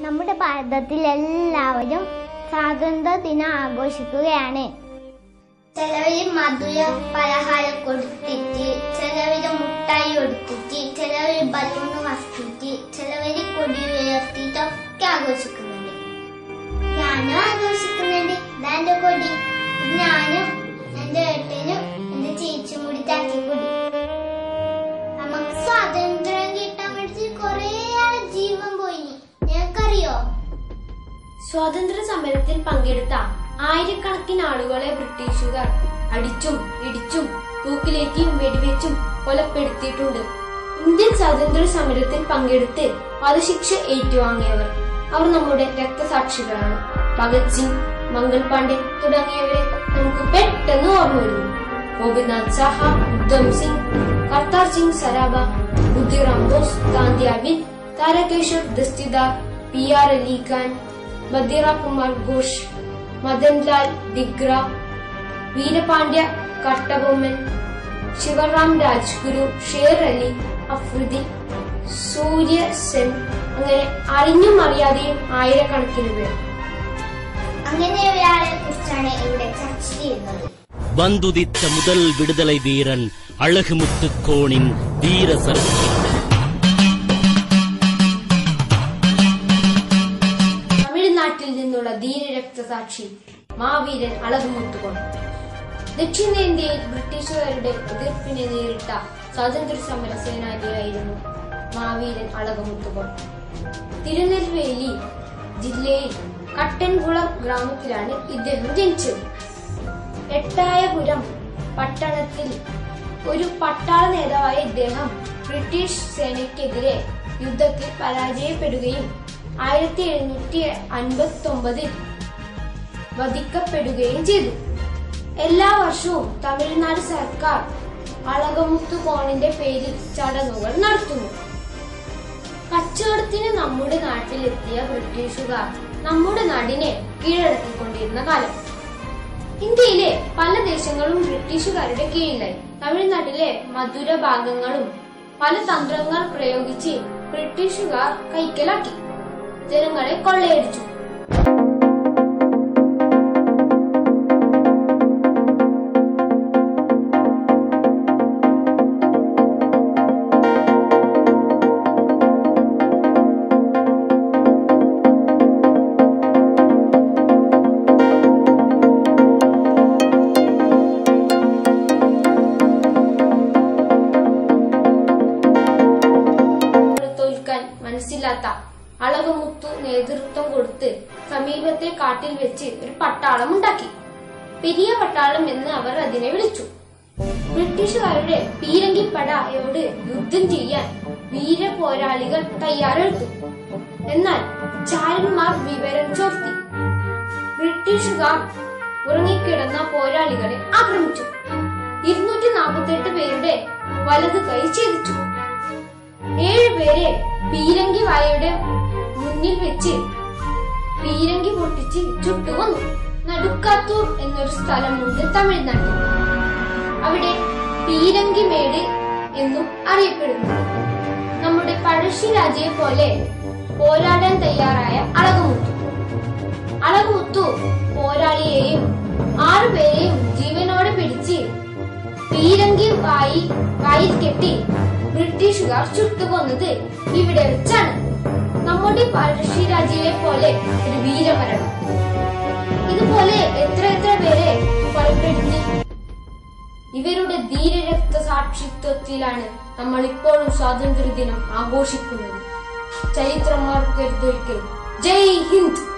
നമ്മുടെ ഭാരതത്തിൽ എല്ലാവരും സ്വാതന്ത്ര്യ ദിനം ആഘോഷിക്കുകയാണ് ചിലവര് മധുര പലഹാരം കൊടുത്തിട്ട് ചിലവര് മുട്ടായി കൊടുത്തിട്ട് ചിലവര് ബലൂണ് വസ്തിട്ട് ചിലവര് കൊടി ഉയർത്തിയിട്ടൊക്കെ ആഘോഷിക്കുന്നുണ്ട് ഞാനും ആഘോഷിക്കുന്നുണ്ട് ഇതാ എന്റെ കൊടി ഇത് ഞാനും എന്റെ ഏട്ടനും എന്റെ ചേച്ചിയും കൂടി താക്കി കൊടി നമുക്ക് സ്വാതന്ത്ര്യം കിട്ടാൻ വേണ്ടി കൊറേ ആളെ ജീവൻ പോയി നിനക്കറിയോ സ്വാതന്ത്ര്യ സമരത്തിൽ പങ്കെടുത്ത ആയിരക്കണക്കിന് ആളുകളെ ബ്രിട്ടീഷുകാർ അടിച്ചും ഇടിച്ചും തൂക്കിലേക്കും വെടിവെച്ചും കൊലപ്പെടുത്തിയിട്ടുണ്ട് ഇന്ത്യൻ സ്വാതന്ത്ര്യ സമരത്തിൽ പങ്കെടുത്ത് വധശിക്ഷ ഏറ്റുവാങ്ങിയവർ അവർ നമ്മുടെ രക്തസാക്ഷികളാണ് ഭഗത് സിംഗ് മംഗൾ പാണ്ഡെ തുടങ്ങിയവരെ നമുക്ക് പെട്ടെന്ന് ഓർമ്മ വരുന്നു ഗോപിനാഥ് സാഹ ഉദ്ധം സിംഗ് കർത്താർ സിംഗ് സരാഭ ബുദ്ധിറാം ബോസ് താന്ത്യാബിൻ താരകേശ്വർ ദസ്തിദാർ പി ആർ അലി ഖാൻ ബദിറ കുമാർ ഘോഷ് മദൻലാൽ ഡിഗ്ര വീരപാണ്ഡ്യ കട്ടബൊമ്മൻ ശിവറാം രാജ്ഗുരു ഷേർ അലി അഫ്രിദി സൂര്യ സെൻ അങ്ങനെ അറിഞ്ഞും അറിയാതെയും ആയിരക്കണക്കിന് പേർ അങ്ങനെ ഒരാളെ കുറിച്ചാണ് ഇവിടെ ചർച്ച ചെയ്യുന്നത് வந்துதித்த முதல் விடுதலை வீரன் அழகுமுத்துக்கோனின் வீர சரித்திரம் തമിഴ്നാട്ടിൽ നിന്നുള്ള ധീരരക്തസാക്ഷി മാവീരൻ അളകുമുത്തുകൊണ്ട് ദക്ഷിണേന്ത്യയിൽ ബ്രിട്ടീഷുകാരുടെ എതിർപ്പിനെ നേരിട്ട സ്വാതന്ത്ര്യ സമര സേനാനിയായിരുന്നു മാവീരൻ അളകുമുത്തുകൊണ്ട് തിരുനെൽവേലി ജില്ലയിൽ കട്ടൻകുളം ഗ്രാമത്തിലാണ് ഇദ്ദേഹം ജനിച്ചത് എട്ടായപുരം പട്ടണത്തിൽ ഒരു പട്ടാള നേതാവായ ഇദ്ദേഹം ബ്രിട്ടീഷ് സേനയ്ക്കെതിരെ യുദ്ധത്തിൽ പരാജയപ്പെടുകയും ആയിരത്തി എഴുന്നൂറ്റി അൻപത്തി ഒമ്പതിൽ വധിക്കപ്പെടുകയും ചെയ്തു എല്ലാ വർഷവും തമിഴ്നാട് സർക്കാർ അളകമുത്തു കോണിന്റെ പേരിൽ ചടങ്ങുകൾ നടത്തുന്നു കച്ചവടത്തിന് നമ്മുടെ നാട്ടിലെത്തിയ ബ്രിട്ടീഷുകാർ നമ്മുടെ നാടിനെ കീഴടക്കിക്കൊണ്ടിരുന്ന കാലം ഇന്ത്യയിലെ പല ദേശങ്ങളും ബ്രിട്ടീഷുകാരുടെ കീഴിലായി തമിഴ്നാട്ടിലെ മധുര ഭാഗങ്ങളും പല തന്ത്രങ്ങൾ പ്രയോഗിച്ച് ബ്രിട്ടീഷുകാർ കൈക്കലാക്കി ജനങ്ങളെ കൊള്ളയടിച്ചു തോൽക്കാൻ മനസ്സില്ലാത്ത അളകമുത്തു നേതൃത്വം കൊടുത്ത് സമീപത്തെ കാട്ടിൽ വെച്ച് ഒരു പട്ടാളം ഉണ്ടാക്കി പെരിയ പട്ടാളം എന്ന് അവർ അതിനെ വിളിച്ചു ബ്രിട്ടീഷുകാരുടെ പീരങ്കിപ്പടയോട് യുദ്ധം ചെയ്യാൻ വീര പോരാളികൾ തയ്യാറെടുത്തു എന്നാൽ ചാരന്മാർ വിവരം ചോർത്തി ബ്രിട്ടീഷുകാർ ഉറങ്ങിക്കിടന്ന പോരാളികളെ ആക്രമിച്ചു ഇരുന്നൂറ്റി നാൽപ്പത്തെട്ട് പേരുടെ വലത് കൈ ഛേദിച്ചു ഏഴുപേരെ പീരങ്കി വായയുടെ മുന്നിൽ വെച്ച് പീരങ്കി പൊട്ടിച്ച് ചുട്ടുകൊന്നു നടുക്കാത്തൂർ എന്നൊരു സ്ഥലമുണ്ട് തമിഴ്നാട്ടിൽ അവിടെ പീരങ്കിമേട് എന്നും അറിയപ്പെടുന്നു നമ്മുടെ പഴശ്ശിരാജയെ പോലെ പോരാടാൻ തയ്യാറായ അളകുമുത്തു അളകുമുത്തു പോരാളിയെയും ആറുപേരെയും ജീവനോടെ പിടിച്ച് പീരങ്കി വായി വായിൽ കെട്ടി ബ്രിട്ടീഷുകാർ ചുട്ടുകൊന്നത് ഇവിടെ വെച്ചാണ് നമ്മുടെ പഴശ്ശിരാജയെ പോലെ ഒരു വീരമരണം ഇതുപോലെ എത്ര എത്ര പേരെ കൊലപ്പെടുത്തി ഇവരുടെ ധീരരക്തസാക്ഷിത്വത്തിലാണ് നമ്മൾ ഇപ്പോഴും സ്വാതന്ത്ര്യദിനം ആഘോഷിക്കുന്നത് ചരിത്രം ഓർക്കരുതൊരിക്കലും ജയ് ഹിന്ദ്